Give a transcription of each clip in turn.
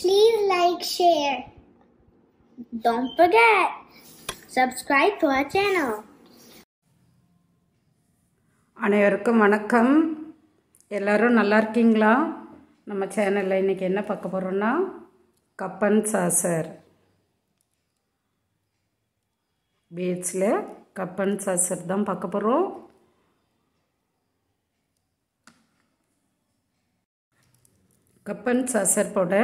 Please like, share. Don't forget, subscribe to our channel. அனைவருக்கும் வணக்கம் எல்லாரும் நல்லா இருக்கீங்களா நம்ம சேனலில் இன்றைக்கி என்ன பார்க்க போகிறோன்னா கப்பன் சாசர் பீட்ஸில் கப்பன் சாசர் தான் பார்க்க போகிறோம் கப்பன் சாசர் போட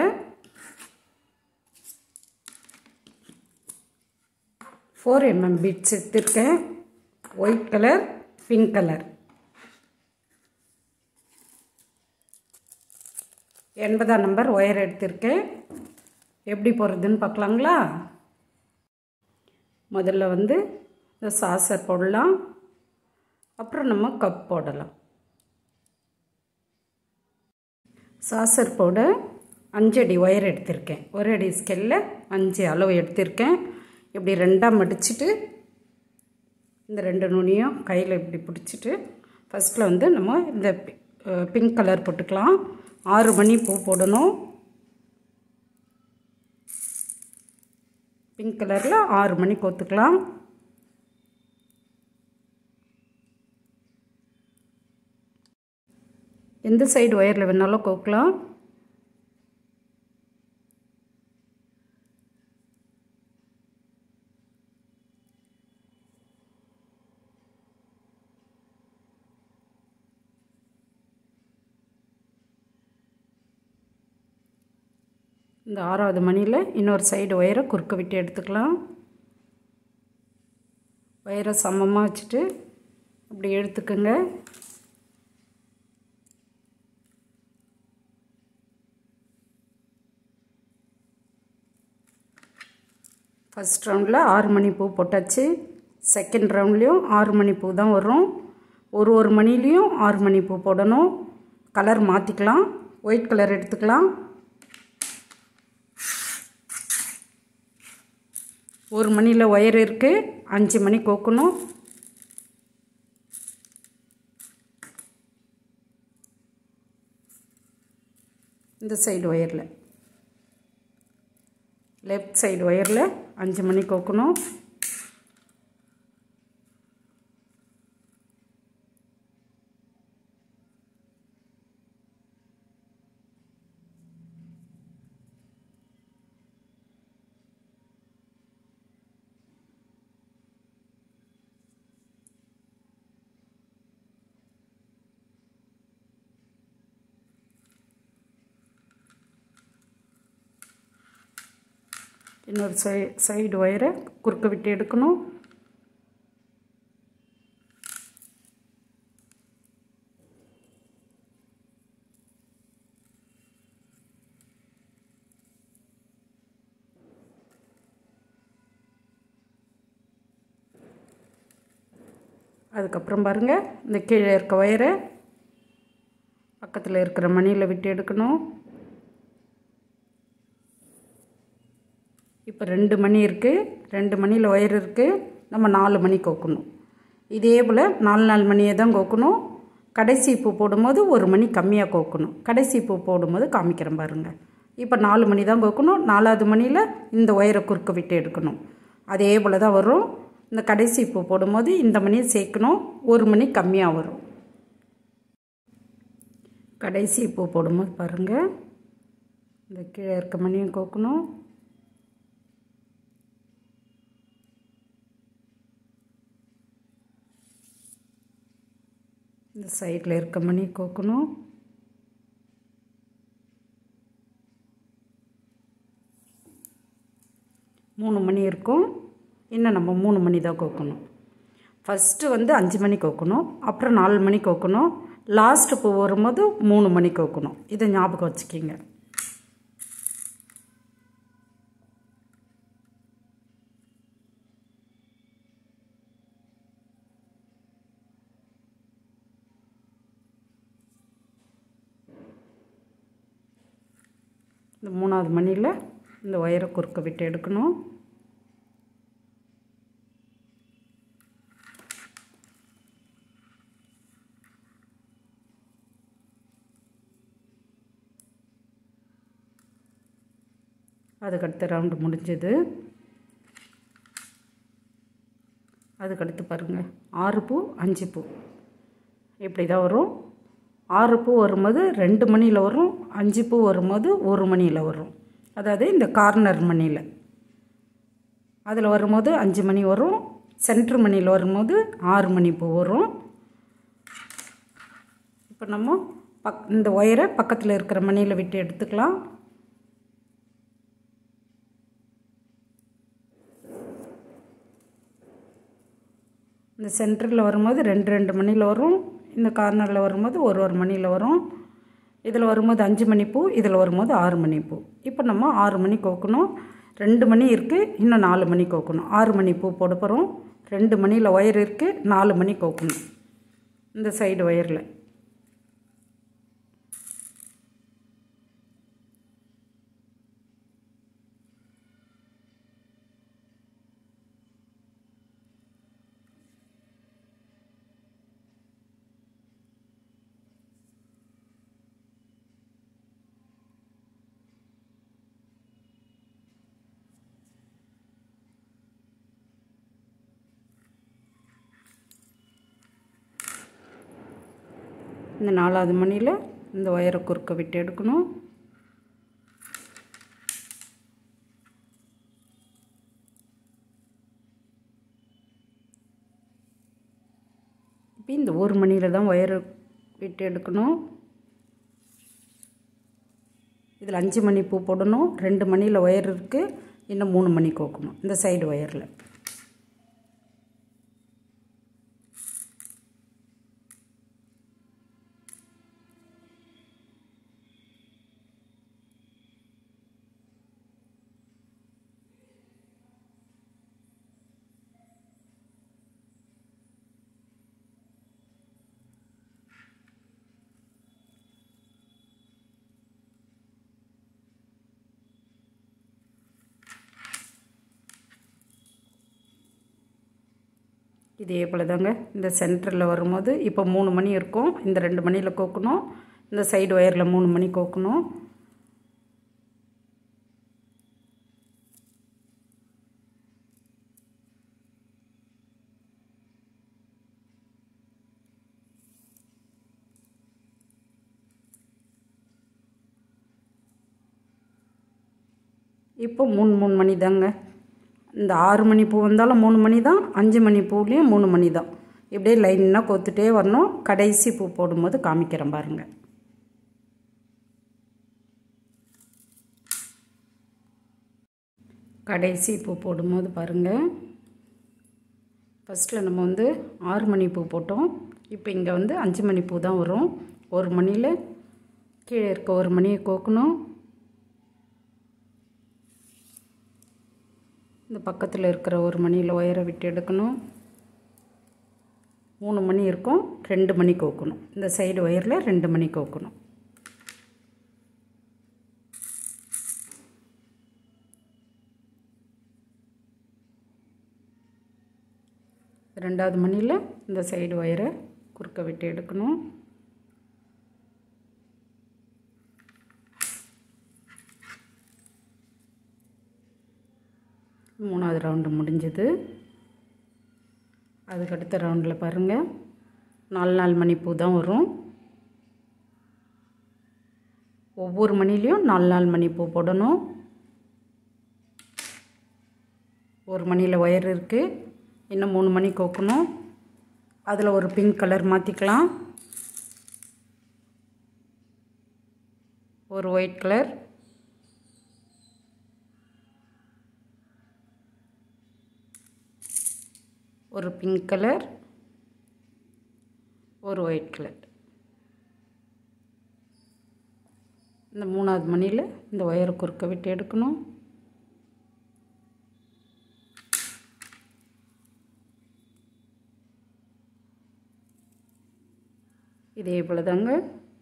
ஃபோர் எம்எம் பீட்ஸ் எடுத்திருக்கேன் ஒயிட் கலர் பிங்க் கலர் எண்பதாம் நம்பர் ஒயர் எடுத்திருக்கேன் எப்படி போடுறதுன்னு பார்க்கலாங்களா முதல்ல வந்து இந்த சாசர் போடலாம் அப்புறம் நம்ம கப் போடலாம் சாசர் போட அஞ்சு அடி ஒயர் எடுத்திருக்கேன் ஒரு அடி ஸ்கெல்ல அஞ்சு அளவு எடுத்திருக்கேன் இப்படி ரெண்டாக மடிச்சுட்டு இந்த ரெண்டு நுனியும் கையில் இப்படி பிடிச்சிட்டு ஃபஸ்ட்டில் வந்து நம்ம இந்த பிங்க் கலர் போட்டுக்கலாம் ஆறு மணி பூ போடணும் பிங்க் கலரில் ஆறு மணி கோத்துக்கலாம் எந்த சைடு ஒயரில் வேணாலும் கோக்கலாம் இந்த ஆறாவது மணியில் இன்னொரு சைடு ஒயரை குறுக்க விட்டு எடுத்துக்கலாம் ஒயரை சமமாக வச்சுட்டு அப்படி எடுத்துக்கோங்க ஃபஸ்ட் ரவுண்டில் ஆறு மணி பூ போட்டாச்சு செகண்ட் ரவுண்ட்லேயும் ஆறு மணி பூ தான் வரும் ஒரு ஒரு மணிலையும் ஆறு மணி பூ போடணும் கலர் மாற்றிக்கலாம் ஒயிட் கலர் எடுத்துக்கலாம் ஒரு மணியில் ஒயர் இருக்குது அஞ்சு மணி கோக்கணும் இந்த சைடு ஒயரில் லெஃப்ட் சைடு ஒயரில் அஞ்சு மணி கோக்கணும் இன்னொரு சை சைடு ஒயரை குறுக்க விட்டு எடுக்கணும் அதுக்கப்புறம் பாருங்கள் இந்த கீழே இருக்க ஒயரை பக்கத்தில் இருக்கிற மணியில் விட்டு எடுக்கணும் இப்போ ரெண்டு மணி இருக்குது ரெண்டு மணியில் ஒயர் இருக்குது நம்ம நாலு மணி கோக்கணும் இதே போல் நாலு நாலு மணியை தான் கோக்கணும் கடைசி பூ போடும்போது ஒரு மணி கம்மியாக கோக்கணும் கடைசி பூ போடும்போது காமிக்கிறேன் பாருங்கள் இப்போ நாலு மணி தான் கோக்கணும் நாலாவது மணியில் இந்த ஒயரை குறுக்க விட்டு எடுக்கணும் அதே போல் தான் வரும் இந்த கடைசி பூ போடும்போது இந்த மணியை சேர்க்கணும் ஒரு மணி கம்மியாக வரும் கடைசி பூ போடும்போது பாருங்கள் இந்த கீழே இருக்க மணியும் கோக்கணும் இந்த சைடில் இருக்க மணி கோக்கணும் மூணு மணி இருக்கும் இன்னும் நம்ம மூணு மணி தான் கோக்கணும் ஃபஸ்ட்டு வந்து அஞ்சு மணி கோக்கணும் அப்புறம் நாலு மணி கோக்கணும் லாஸ்ட்டு பூ வரும்போது மூணு மணி கோக்கணும் இதை ஞாபகம் வச்சுக்கிங்க இந்த மூணாவது மணியில் இந்த ஒயரை குறுக்க விட்டு எடுக்கணும் அதுக்கடுத்த ரவுண்டு முடிஞ்சது அதுக்கடுத்து பாருங்கள் ஆறு பூ அஞ்சு பூ இப்படி தான் வரும் ஆறு பூ வரும்போது ரெண்டு மணியில் வரும் அஞ்சு பூ வரும்போது ஒரு மணியில் வரும் அதாவது இந்த கார்னர் மணியில் அதில் வரும்போது அஞ்சு மணி வரும் சென்ட்ரு மணியில் வரும்போது ஆறு மணி பூ வரும் இப்போ நம்ம பக் இந்த ஒயரை பக்கத்தில் இருக்கிற மணியில் விட்டு எடுத்துக்கலாம் இந்த சென்டரில் வரும்போது ரெண்டு ரெண்டு மணியில் வரும் இந்த கார்னரில் வரும்போது ஒரு ஒரு மணியில் வரும் இதில் வரும்போது அஞ்சு மணி பூ இதில் வரும்போது ஆறு மணி பூ இப்போ நம்ம ஆறு மணி கோக்கணும் ரெண்டு மணி இருக்குது இன்னும் நாலு மணி கோக்கணும் ஆறு மணி பூ போட போகிறோம் ரெண்டு மணியில் ஒயர் இருக்குது நாலு மணி கோக்கணும் இந்த சைடு ஒயரில் இந்த நாலாவது மணியில் இந்த ஒயரை குறுக்க விட்டு எடுக்கணும் இப்போ இந்த ஒரு மணியில் தான் ஒயரை விட்டு எடுக்கணும் இதில் அஞ்சு மணி பூ போடணும் ரெண்டு மணியில் ஒயர் இருக்குது இன்னும் மூணு மணி கோக்கணும் இந்த சைடு ஒயரில் இதே போல் தாங்க இந்த சென்டரில் வரும்போது இப்போ மூணு மணி இருக்கும் இந்த ரெண்டு மணியில் கோக்கணும் இந்த சைடு ஒயரில் மூணு மணி கோக்கணும் இப்போ மூணு மூணு மணி தாங்க இந்த ஆறு மணி பூ வந்தாலும் மூணு மணி தான் அஞ்சு மணி பூலேயும் மூணு மணி தான் இப்படியே லைனாக கொத்துட்டே வரணும் கடைசி பூ போடும்போது காமிக்கிறேன் பாருங்கள் கடைசி பூ போடும்போது பாருங்கள் ஃபஸ்ட்டில் நம்ம வந்து ஆறு மணி பூ போட்டோம் இப்போ இங்கே வந்து அஞ்சு மணி பூ தான் வரும் ஒரு மணியில் கீழே இருக்க ஒரு மணியை கோக்கணும் இந்த பக்கத்தில் இருக்கிற ஒரு மணியில் ஒயரை விட்டு எடுக்கணும் மூணு மணி இருக்கும் ரெண்டு மணி கோக்கணும் இந்த சைடு ஒயரில் ரெண்டு மணி கோக்கணும் ரெண்டாவது மணியில் இந்த சைடு ஒயரை குறுக்க விட்டு எடுக்கணும் மூணாவது ரவுண்டு முடிஞ்சது அதுக்கு அடுத்த ரவுண்டில் பாருங்கள் நாலு நாலு மணி பூ தான் வரும் ஒவ்வொரு மணிலையும் நாலு நாலு மணி பூ போடணும் ஒரு மணியில் ஒயர் இருக்குது இன்னும் மூணு மணி கோக்கணும் அதில் ஒரு பிங்க் கலர் மாற்றிக்கலாம் ஒரு ஒயிட் கலர் ஒரு பிங்க் கலர் ஒரு ஒயிட் கலர் இந்த மூணாவது மணியில் இந்த ஒயரை குறுக்க விட்டு எடுக்கணும் இதே போல் தாங்க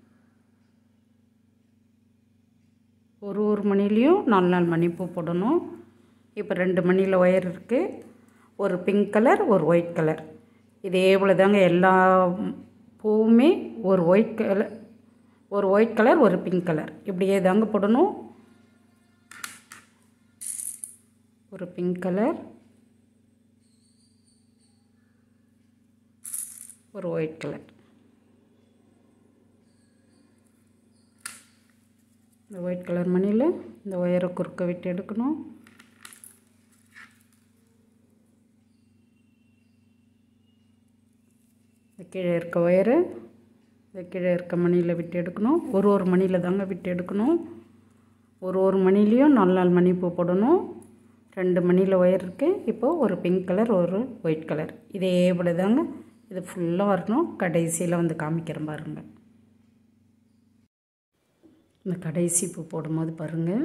ஒரு ஒரு மணிலையும் நாலு நாலு மணி பூ போடணும் இப்போ ரெண்டு மணியில் ஒயர் இருக்குது ஒரு பிங்க் கலர் ஒரு ஒயிட் கலர் இதே போல் தாங்க எல்லா பூவுமே ஒரு ஒயிட் கலர் ஒரு ஒயிட் கலர் ஒரு பிங்க் கலர் இப்படியே தாங்க போடணும் ஒரு பிங்க் கலர் ஒரு ஒயிட் கலர் இந்த ஒயிட் கலர் மணியில் இந்த ஒயரை குறுக்க விட்டு எடுக்கணும் இந்த கீழே இருக்க ஒயரை இந்த கீழே இருக்க மணியில் விட்டு எடுக்கணும் ஒரு ஒரு மணியில் தாங்க விட்டு எடுக்கணும் ஒரு ஒரு மணிலையும் நாலு நாலு மணி பூ போடணும் ரெண்டு மணியில் ஒயர் இருக்குது இப்போது ஒரு பிங்க் கலர் ஒரு ஒயிட் கலர் இதே போல் தாங்க இது ஃபுல்லாக வரணும் கடைசியில் வந்து காமிக்கிறேன் பாருங்கள் இந்த கடைசி பூ போடும்போது பாருங்கள்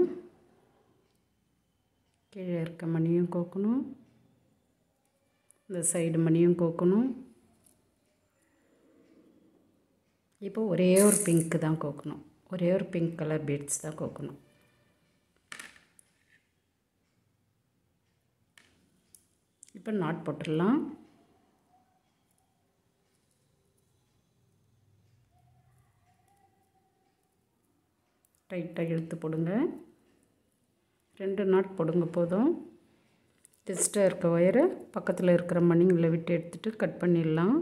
கீழே இருக்க மணியும் கோக்கணும் இந்த சைடு மணியும் கோக்கணும் இப்போ ஒரே ஒரு பிங்க்கு தான் கோக்கணும் ஒரே ஒரு பிங்க் கலர் பீட்ஸ் தான் கோக்கணும் இப்போ நாட் போட்டுடலாம் டைட்டாக இழுத்து போடுங்க ரெண்டு நாட் போடுங்க போதும் எக்ஸ்ட்ரா இருக்க ஒயரை பக்கத்தில் இருக்கிற மணிங்களை விட்டு எடுத்துகிட்டு கட் பண்ணிடலாம்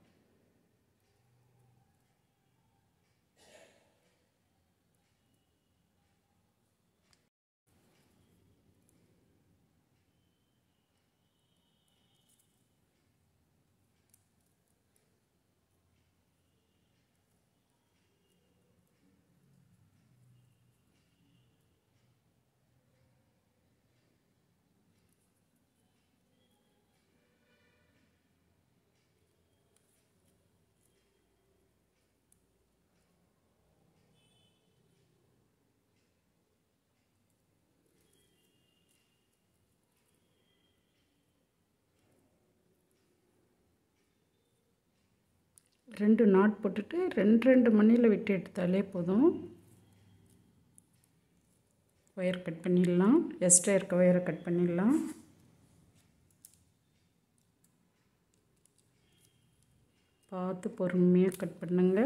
ரெண்டு நாட் போட்டுட்டு ரெண்டு ரெண்டு மணியில் விட்டு எடுத்தாலே போதும் ஒயர் கட் பண்ணிடலாம் எக்ஸ்ட்ரா இருக்க ஒயரை கட் பண்ணிடலாம் பார்த்து பொறுமையாக கட் பண்ணுங்க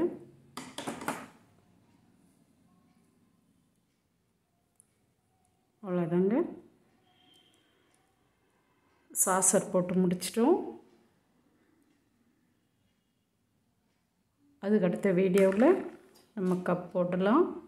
அவ்வளோதாங்க சாசர் போட்டு முடிச்சிட்டோம் அதுக்கு அடுத்த வீடியோவில் நம்ம கப் போடலாம்